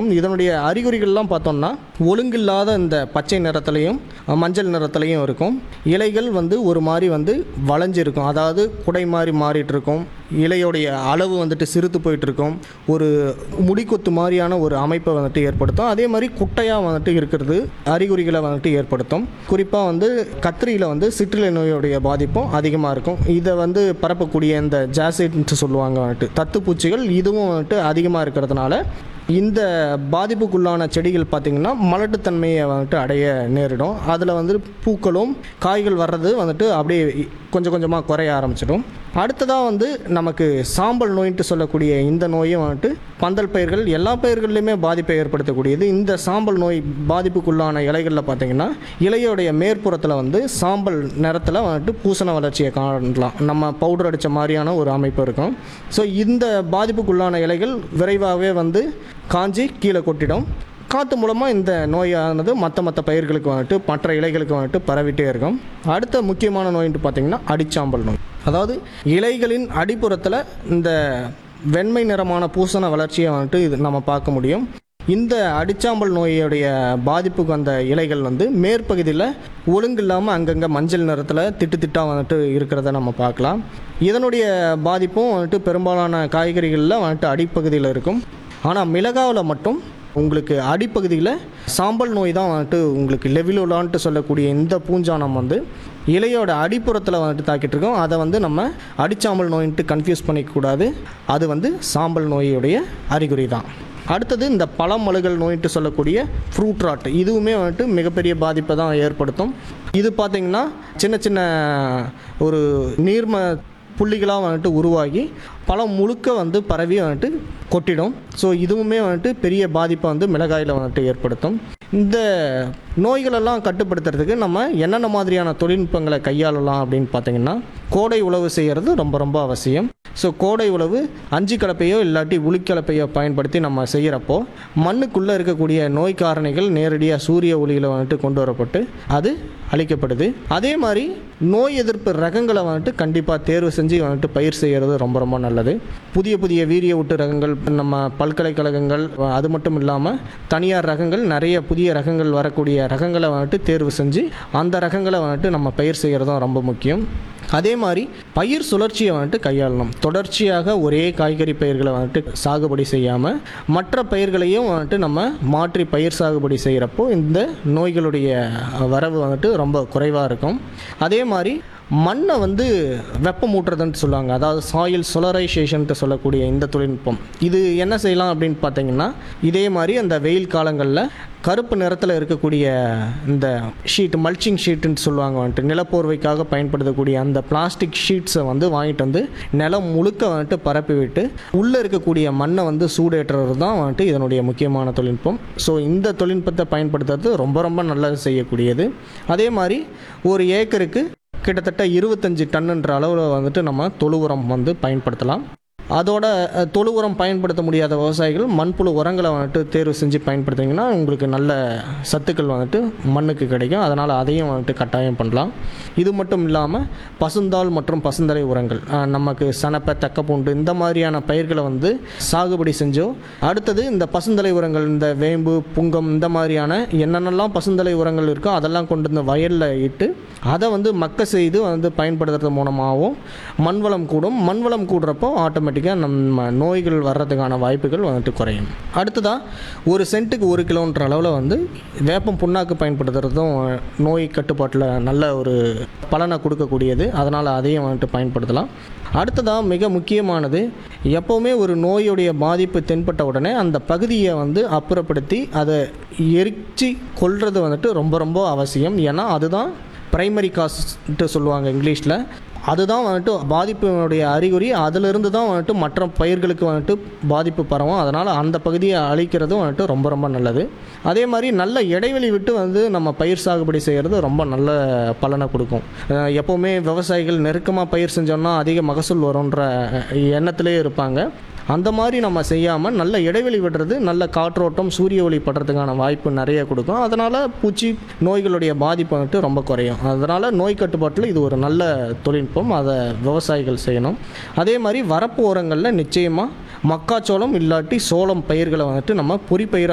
இருக்கும் இதனுடைய அறிகுறிகள்லாம் பார்த்தோம்னா ஒழுங்கில்லாத இந்த பச்சை நிறத்துலையும் அஹ், மஞ்சள் நிறத்துலையும் இருக்கும் இலைகள் வந்து ஒரு மாதிரி வந்து வளைஞ்சிருக்கும் அதாவது குடை மாதிரி மாறிட்டு இருக்கும் இலையோடைய அளவு வந்துட்டு சிறுத்து போயிட்டு இருக்கும் ஒரு முடிக்கொத்து மாதிரியான ஒரு அமைப்பை வந்துட்டு ஏற்படுத்தும் அதே மாதிரி குட்டையாக வந்துட்டு இருக்கிறது அறிகுறிகளை வந்துட்டு ஏற்படுத்தும் குறிப்பாக வந்து கத்திரியில் வந்து சிற்றிலை நோயுடைய பாதிப்பும் அதிகமாக இருக்கும் இதை வந்து பரப்பக்கூடிய இந்த ஜாசிட்னு சொல்லுவாங்க வந்துட்டு தத்துப்பூச்சிகள் இதுவும் வந்துட்டு அதிகமாக இருக்கிறதுனால இந்த பாதிப்புக்குள்ளான செடிகள் பார்த்திங்கன்னா மலட்டுத்தன்மையை வந்துட்டு அடைய நேரிடும் அதில் வந்து பூக்களும் காய்கள் வர்றது வந்துட்டு அப்படியே கொஞ்சம் கொஞ்சமாக குறைய ஆரம்பிச்சிடும் அடுத்ததாக வந்து நமக்கு சாம்பல் நோயின்ட்டு சொல்லக்கூடிய இந்த நோயும் வந்துட்டு பந்தல் பயிர்கள் எல்லா பயிர்கள்லையுமே பாதிப்பை ஏற்படுத்தக்கூடியது இந்த சாம்பல் நோய் பாதிப்புக்குள்ளான இலைகளில் பார்த்தீங்கன்னா இலையோடைய மேற்புறத்தில் வந்து சாம்பல் நிறத்தில் வந்துட்டு பூசண வளர்ச்சியை காணலாம் நம்ம பவுடர் அடித்த மாதிரியான ஒரு அமைப்பு இருக்கும் ஸோ இந்த பாதிப்புக்குள்ளான இலைகள் விரைவாகவே வந்து காஞ்சி கீழே கொட்டிடும் காற்று மூலமாக இந்த நோயானது மற்ற மற்ற பயிர்களுக்கு வந்துட்டு மற்ற இலைகளுக்கு வந்துட்டு பரவிட்டே இருக்கும் அடுத்த முக்கியமான நோயின்ட்டு பார்த்தீங்கன்னா அடிச்சாம்பல் நோய் அதாவது இலைகளின் அடிப்புறத்தில் இந்த வெண்மை நிறமான பூசண வளர்ச்சியை வந்துட்டு இது நம்ம பார்க்க முடியும் இந்த அடிச்சாம்பல் நோயுடைய பாதிப்புக்கு வந்த இலைகள் வந்து மேற்பகுதியில் ஒழுங்கு இல்லாமல் அங்கங்கே மஞ்சள் நிறத்தில் திட்டு திட்டாக வந்துட்டு இருக்கிறத நம்ம பார்க்கலாம் இதனுடைய பாதிப்பும் வந்துட்டு பெரும்பாலான காய்கறிகளில் வந்துட்டு அடிப்பகுதியில் இருக்கும் ஆனால் மிளகாவில் மட்டும் உங்களுக்கு அடிப்பகுதியில் சாம்பல் நோய் தான் வந்துட்டு உங்களுக்கு லெவிலோலான்ட்டு சொல்லக்கூடிய இந்த பூஞ்சானம் வந்து இலையோட அடிப்புறத்தில் வந்துட்டு தாக்கிட்டு இருக்கோம் அதை வந்து நம்ம அடிச்சாம்பல் நோயின்ட்டு கன்ஃபியூஸ் பண்ணிக்கக்கூடாது அது வந்து சாம்பல் நோயுடைய அறிகுறி தான் அடுத்தது இந்த பழமழுகல் நோயிட்டு சொல்லக்கூடிய ஃப்ரூட் ராட் இதுவுமே வந்துட்டு மிகப்பெரிய பாதிப்பை தான் ஏற்படுத்தும் இது பார்த்திங்கன்னா சின்ன சின்ன ஒரு நீர்ம புள்ளிகளாக வந்துட்டு உருவாகி பழம் முழுக்க வந்து பரவி வந்துட்டு கொட்டிடும் ஸோ இதுவுமே வந்துட்டு பெரிய பாதிப்பை வந்து மிளகாயில் வந்துட்டு ஏற்படுத்தும் இந்த நோய்களெல்லாம் கட்டுப்படுத்துறதுக்கு நம்ம என்னென்ன மாதிரியான தொழில்நுட்பங்களை கையாளலாம் அப்படின்னு பார்த்தீங்கன்னா கோடை உழவு செய்கிறது ரொம்ப ரொம்ப அவசியம் ஸோ கோடை உழவு அஞ்சு கலப்பையோ இல்லாட்டி உளிக்கலப்பையோ பயன்படுத்தி நம்ம செய்கிறப்போ மண்ணுக்குள்ளே இருக்கக்கூடிய நோய் காரணிகள் நேரடியாக சூரிய ஒளியில் வந்துட்டு கொண்டு வரப்பட்டு அது அழிக்கப்படுது அதே மாதிரி நோய் எதிர்ப்பு ரகங்களை வந்துட்டு கண்டிப்பாக தேர்வு செஞ்சு வந்துட்டு பயிர் செய்கிறது ரொம்ப ரொம்ப நல்லது புதிய புதிய வீரிய ஊட்டு ரகங்கள் நம்ம பல்கலைக்கழகங்கள் அது மட்டும் இல்லாமல் தனியார் ரகங்கள் நிறைய புதிய ரகங்கள் வரக்கூடிய ரகங்களை வந்துட்டு தேர்வு செஞ்சு அந்த ரகங்களை வந்துட்டு நம்ம பயிர் செய்கிறதும் ரொம்ப முக்கியம் அதே மாதிரி பயிர் சுழற்சியை வந்துட்டு கையாளணும் தொடர்ச்சியாக ஒரே காய்கறி பயிர்களை வந்துட்டு சாகுபடி செய்யாமல் மற்ற பயிர்களையும் வந்துட்டு நம்ம மாற்றி பயிர் சாகுபடி செய்கிறப்போ இந்த நோய்களுடைய வரவு வந்துட்டு ரொம்ப குறைவாக இருக்கும் அதே மாதிரி மண்ணை வந்து வெப்பமூட்டுறதுன்ட்டு சொல்லுவாங்க அதாவது சாயில் சொலரைசேஷன்ட்டு சொல்லக்கூடிய இந்த தொழில்நுட்பம் இது என்ன செய்யலாம் அப்படின்னு பார்த்தீங்கன்னா இதே மாதிரி அந்த வெயில் காலங்களில் கருப்பு நிறத்தில் இருக்கக்கூடிய இந்த ஷீட் மல்ச்சிங் ஷீட்டுன்னு சொல்லுவாங்க வந்துட்டு நிலப்போர்வைக்காக பயன்படுத்தக்கூடிய அந்த பிளாஸ்டிக் ஷீட்ஸை வந்து வாங்கிட்டு வந்து நிலம் முழுக்க வந்துட்டு பரப்பி விட்டு உள்ளே இருக்கக்கூடிய மண்ணை வந்து சூடேற்றுறது தான் வந்துட்டு இதனுடைய முக்கியமான தொழில்நுட்பம் ஸோ இந்த தொழில்நுட்பத்தை பயன்படுத்துறது ரொம்ப ரொம்ப நல்லது செய்யக்கூடியது அதே மாதிரி ஒரு ஏக்கருக்கு கிட்டத்தட்ட இருபத்தஞ்சி டன்னுன்ற அளவில் வந்துட்டு நம்ம தொழு உரம் வந்து பயன்படுத்தலாம் அதோட அஹ், தொழு உரம் பயன்படுத்த முடியாத விவசாயிகள் மண்புழு உரங்களை வந்துட்டு தேர்வு செஞ்சு பயன்படுத்திங்கன்னா உங்களுக்கு நல்ல சத்துக்கள் வந்துட்டு மண்ணுக்கு கிடைக்கும் அதனால் அதையும் வந்துட்டு கட்டாயம் பண்ணலாம் இது மட்டும் இல்லாமல் பசுந்தாள் மற்றும் பசுந்தலை உரங்கள் அஹ், நமக்கு சனப்பை தக்கப்பூண்டு இந்த மாதிரியான பயிர்களை வந்து சாகுபடி செஞ்சோ அடுத்தது இந்த பசுந்தலை உரங்கள் இந்த வேம்பு புங்கம் இந்த மாதிரியான என்னென்னலாம் பசுந்தலை உரங்கள் இருக்கோ அதெல்லாம் கொண்டு வந்து வயலில் இட்டு அதை வந்து மக்க செய்து வந்து பயன்படுத்துறது மூலமாகவும் மண்வளம் கூடும் மண்வளம் கூடுறப்போ ஆட்டோமேட்டிக்காக நம்ம நோய்கள் வர்றதுக்கான வாய்ப்புகள் வந்துட்டு குறையும் அடுத்ததாக ஒரு சென்ட்டுக்கு ஒரு கிலோன்ற அளவில் வந்து வேப்பம் புண்ணாக்கு பயன்படுத்துறதும் நோய் கட்டுப்பாட்டில் நல்ல ஒரு பலனை கொடுக்கக்கூடியது அதனால் அதையும் வந்துட்டு பயன்படுத்தலாம் அடுத்ததாக மிக முக்கியமானது எப்போவுமே ஒரு நோயுடைய பாதிப்பு தென்பட்ட உடனே அந்த பகுதியை வந்து அப்புறப்படுத்தி அதை எரிச்சு கொல்றது வந்துட்டு ரொம்ப ரொம்ப அவசியம் ஏன்னா அதுதான் பிரைமரி காஸ்ட்டு சொல்லுவாங்க இங்கிலீஷில் அதுதான் வந்துட்டு பாதிப்பினுடைய அறிகுறி அதிலிருந்து தான் வந்துட்டு மற்ற பயிர்களுக்கு வந்துட்டு பாதிப்பு பரவும் அதனால் அந்த பகுதியை அழிக்கிறதும் வந்துட்டு ரொம்ப ரொம்ப நல்லது அதே மாதிரி நல்ல இடைவெளி விட்டு வந்து நம்ம பயிர் சாகுபடி செய்கிறது ரொம்ப நல்ல பலனை கொடுக்கும் அஹ் எப்போவுமே விவசாயிகள் நெருக்கமாக பயிர் செஞ்சோம்னா அதிக மகசூல் வரும்ன்ற எண்ணத்திலே இருப்பாங்க அந்த மாதிரி நம்ம செய்யாமல் நல்ல இடைவெளி விடுறது நல்ல காற்றோட்டம் சூரிய ஒளி படுறதுக்கான வாய்ப்பு நிறைய கொடுக்கும் அதனால் பூச்சி நோய்களுடைய பாதிப்பு வந்துட்டு ரொம்ப குறையும் அதனால் நோய் கட்டுப்பாட்டில் இது ஒரு நல்ல தொழில்நுட்பம் அதை விவசாயிகள் செய்யணும் அதே மாதிரி வரப்பு ஓரங்களில் நிச்சயமாக மக்காச்சோளம் இல்லாட்டி சோளம் பயிர்களை வந்துட்டு நம்ம பொறி பயிராக